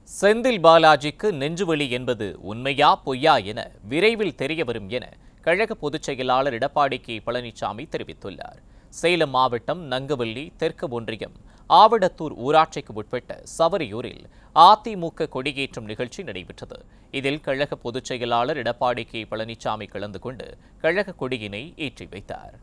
செந்தில் பாலாஜிக்கு நெஞ்சுவலி என்பது உண்மையா பொய்யா என விரைவில் தெரியவரும் என கழக பொதுச் செயலாளர் எடப்பாடி கே பழனிசாமி தெரிவித்துள்ளார் சேலம் மாவட்டம் நங்கவல்லி தெற்கு ஒன்றியம் ஆவடத்தூர் ஊராட்சிக்கு உட்பட்ட சவரியூரில் அதிமுக கொடியேற்றும் நிகழ்ச்சி நடைபெற்றது இதில் கழக பொதுச் செயலாளர் எடப்பாடி கே பழனிசாமி கலந்து கொண்டு கழக கொடியினை ஏற்றி வைத்தார்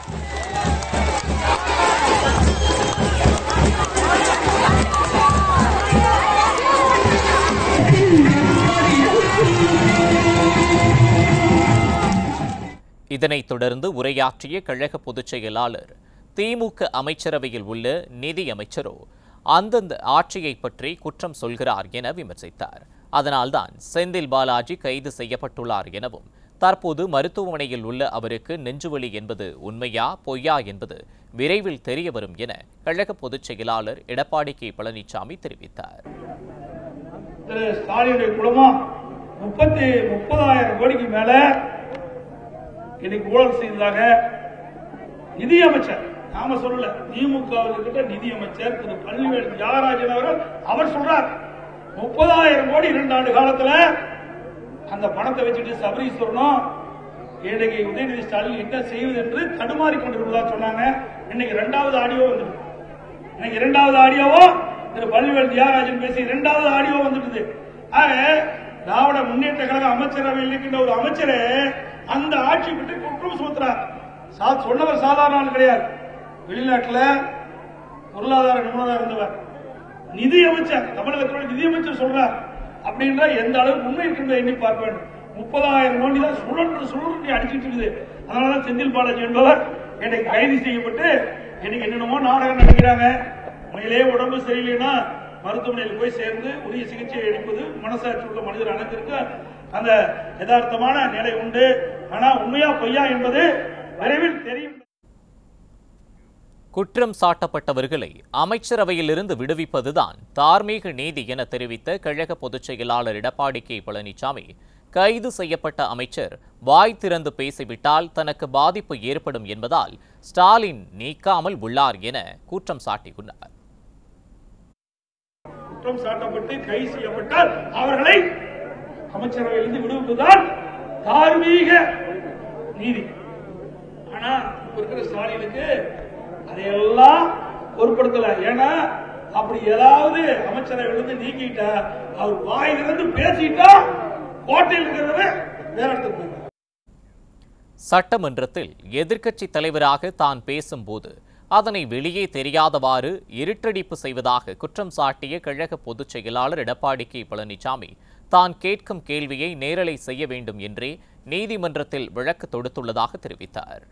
இதனைத் தொடர்ந்து உரையாற்றிய கழக பொதுச் செயலாளர் திமுக அமைச்சரவையில் உள்ள நிதி அமைச்சரோ அந்தந்த ஆட்சியை பற்றி குற்றம் சொல்கிறார் என விமர்சித்தார் அதனால்தான் செந்தில் பாலாஜி கைது செய்யப்பட்டுள்ளார் எனவும் தற்போது மருத்துவமனையில் உள்ள அவருக்கு நெஞ்சுவலி என்பது உண்மையா பொய்யா என்பது விரைவில் தெரியவரும் என கழக பொதுச் செயலாளர் எடப்பாடி கே பழனிசாமி தெரிவித்தார் திரு ஸ்டாலினுடைய குடும்பம் முப்பத்தி முப்பதாயிரம் கோடிக்கு மேல இன்னைக்கு ஊழல் செய்ததாக நிதியமைச்சர் நாம சொல்லல திமுக இருக்கிட்ட நிதியமைச்சர் திரு பள்ளிவேல் தியாகராஜன் அவர்கள் அவர் சொல்றார் முப்பதாயிரம் கோடி இரண்டு ஆண்டு காலத்துல அந்த பணத்தை வச்சுட்டு சபரீஸ்வரனும் இன்னைக்கு உதயநிதி ஸ்டாலின் என்ன செய்வது என்று தடுமாறி கொண்டிருப்பதா சொன்னாங்க இன்னைக்கு இரண்டாவது ஆடியோ வந்துட்டு இன்னைக்கு இரண்டாவது ஆடியோவோ திரு பள்ளிவேல் தியாகராஜன் பேசி இரண்டாவது ஆடியோ வந்துட்டுது ஆக திராவிட முன்னேற்ற கழக அமைச்சரவையில் இருக்கின்ற ஒரு அமைச்சரே அந்த ஆட்சி பற்றி குற்றம் சுமத்துறார் சா- சொன்னவர் சாதாரண ஆள் கிடையாது வெளிநாட்டுல பொருளாதார நிபுணராக இருந்தவர் நிதி அமைச்சர் தமிழகத்தோட நிதி அமைச்சர் சொல்றார் அப்படின்ற எந்த அளவுக்கு உண்மை இருக்கின்றதை எண்ணி பார்க்க வேண்டும் முப்பதாயிரம் கோடி தான் சுழன்று சுழன்று அடிச்சிட்டு இருக்குது அதனால செந்தில் பாலாஜி என்பவர் இன்னைக்கு கைது செய்யப்பட்டு இன்னைக்கு என்னென்னமோ நாடகம் நடக்கிறாங்க உண்மையிலேயே உடம்பு சரியில்லைன்னா மருத்துவமனையில் போய் சேர்ந்து உரிய சிகிச்சை அளிப்பது மனசாட்சி உள்ள மனிதர் அனைத்திற்கு அந்த யதார்த்தமான நிலை உண்டு ஆனா உண்மையா பொய்யா என்பது விரைவில் தெரியும் குற்றம் சாட்டப்பட்டவர்களை அமைச்சரவையிலிருந்து விடுவிப்பதுதான் தார்மீக நீதி என தெரிவித்த கழக பொதுச் செயலாளர் எடப்பாடி கே பழனிசாமி கைது செய்யப்பட்ட அமைச்சர் வாய் திறந்து பேசிவிட்டால் தனக்கு பாதிப்பு ஏற்படும் என்பதால் ஸ்டாலின் நீக்காமல் உள்ளார் என குற்றம் சாட்டியுள்ளார் குற்றம் சாட்டப்பட்டு கைது செய்யப்பட்டால் அவர்களை அமைச்சரவையிலிருந்து விடுவிப்பதுதான் தார்மீக நீதி ஆனா இப்ப இருக்கிற ஸ்டாலினுக்கு அதையெல்லாம் பொருட்படுத்தல ஏன்னா அப்படி ஏதாவது அமைச்சரவையிலிருந்து நீக்கிட்டா அவர் வாய் திறந்து பேசிட்டா கோட்டையில் இருக்கிறவரு வேற இடத்துக்கு போயிடுவார் சட்டமன்றத்தில் எதிர்க்கட்சி தலைவராக தான் பேசும்போது அதனை வெளியே தெரியாதவாறு இருட்டடிப்பு செய்வதாக குற்றம் சாட்டிய கழக பொதுச் செயலாளர் எடப்பாடி கே பழனிசாமி தான் கேட்கும் கேள்வியை நேரலை செய்ய வேண்டும் என்றே நீதிமன்றத்தில் வழக்கு தொடுத்துள்ளதாக தெரிவித்தார்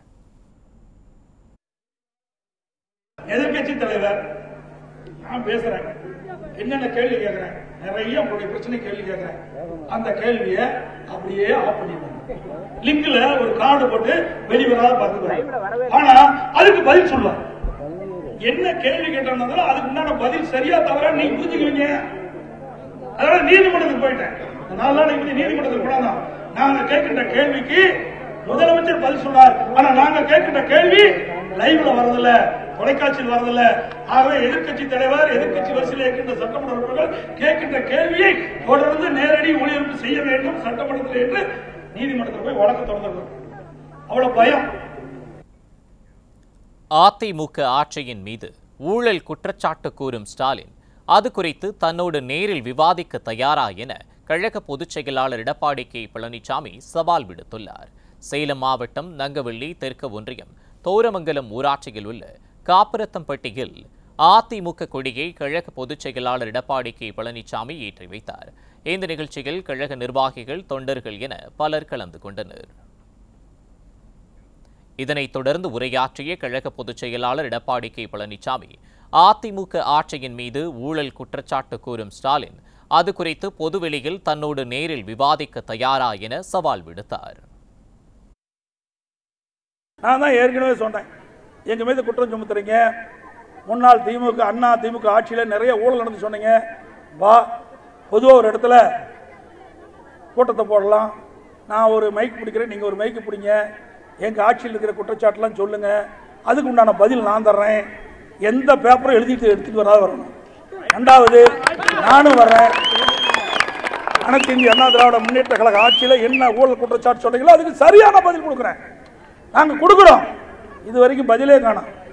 எதிர்கட்சி தலைவர் நான் பேசுறேன் என்னென்ன கேள்வி கேட்கிறேன் நிறைய உங்களுடைய பிரச்சனை கேள்வி கேட்கிறேன் அந்த கேள்வியை அப்படியே ஆஃப் பண்ணிடுவேன் லிங்க்ல ஒரு கார்டு போட்டு வெளிவராத பார்த்துக்கிறேன் ஆனா அதுக்கு பதில் சொல்லுவேன் என்ன கேள்வி கேட்டாலும் அதுக்கு உண்டான பதில் சரியா தவிர நீங்க புரிஞ்சுக்குவீங்க அதனால நீதிமன்றத்துக்கு போயிட்டேன் இந்த நாலு நாளைக்கு முன்னாடி நீதிமன்றத்துக்கு போனாதான் நாங்க கேட்கின்ற கேள்விக்கு முதலமைச்சர் பதில் சொன்னார் ஆனா நாங்க கேட்கின்ற கேள்வி லைவ்ல வரதில்ல தொலைக்காட்சியில் வரதில்ல ஆகவே எதிர்க்கட்சி தலைவர் எதிர்க்கட்சி வரிசையில் இருக்கின்ற சட்டமன்ற உறுப்பினர்கள் கேட்கின்ற கேள்வியை தொடர்ந்து நேரடி ஒளிபரப்பு செய்ய வேண்டும் சட்டமன்றத்தில் என்று நீதிமன்றத்தில் போய் வழக்கு தொடர்ந்து அவ்வளவு பயம் அதிமுக ஆட்சியின் மீது ஊழல் குற்றச்சாட்டு கூறும் ஸ்டாலின் அது குறித்து தன்னோடு நேரில் விவாதிக்க தயாரா என கழக பொதுச் செயலாளர் எடப்பாடி கே பழனிசாமி சவால் விடுத்துள்ளார் சேலம் மாவட்டம் நங்கவள்ளி தெற்கு ஒன்றியம் தோரமங்கலம் ஊராட்சியில் உள்ள காப்பரத்தம்பட்டியில் அதிமுக கொடியை கழக பொதுச் செயலாளர் எடப்பாடி கே பழனிசாமி ஏற்றி வைத்தார் இந்த நிகழ்ச்சியில் கழக நிர்வாகிகள் தொண்டர்கள் என பலர் கலந்து கொண்டனர் இதனைத் தொடர்ந்து உரையாற்றிய கழக பொதுச் செயலாளர் எடப்பாடி கே பழனிசாமி அதிமுக ஆட்சியின் மீது ஊழல் குற்றச்சாட்டு கூறும் ஸ்டாலின் அது குறித்து பொதுவெளியில் தன்னோடு நேரில் விவாதிக்க தயாரா என சவால் விடுத்தார் நான் தான் ஏற்கனவே சொன்னேன் எங்க மீது குற்றம் சுமத்துறீங்க முன்னாள் திமுக அண்ணா திமுக ஆட்சியில நிறைய ஊழல் நடந்து சொன்னீங்க வா பொதுவாக ஒரு இடத்துல கூட்டத்தை போடலாம் நான் ஒரு மைக் பிடிக்கிறேன் நீங்க ஒரு மைக்கு பிடிங்க எங்க ஆட்சியில் இருக்கிற குற்றச்சாட்டுலாம் சொல்லுங்க அதுக்கு உண்டான பதில் நான் தர்றேன் எந்த பேப்பரும் எழுதிட்டு எடுத்துட்டு வராத வரணும் ரெண்டாவது நானும் வர்றேன் அனைத்து இந்திய அண்ணா திராவிட முன்னேற்ற கழக ஆட்சியில என்ன ஊழல் குற்றச்சாட்டு சொல்றீங்களோ அதுக்கு சரியான பதில் கொடுக்குறேன் நாங்க கொடுக்குறோம் இது வரைக்கும் பதிலே காணோம்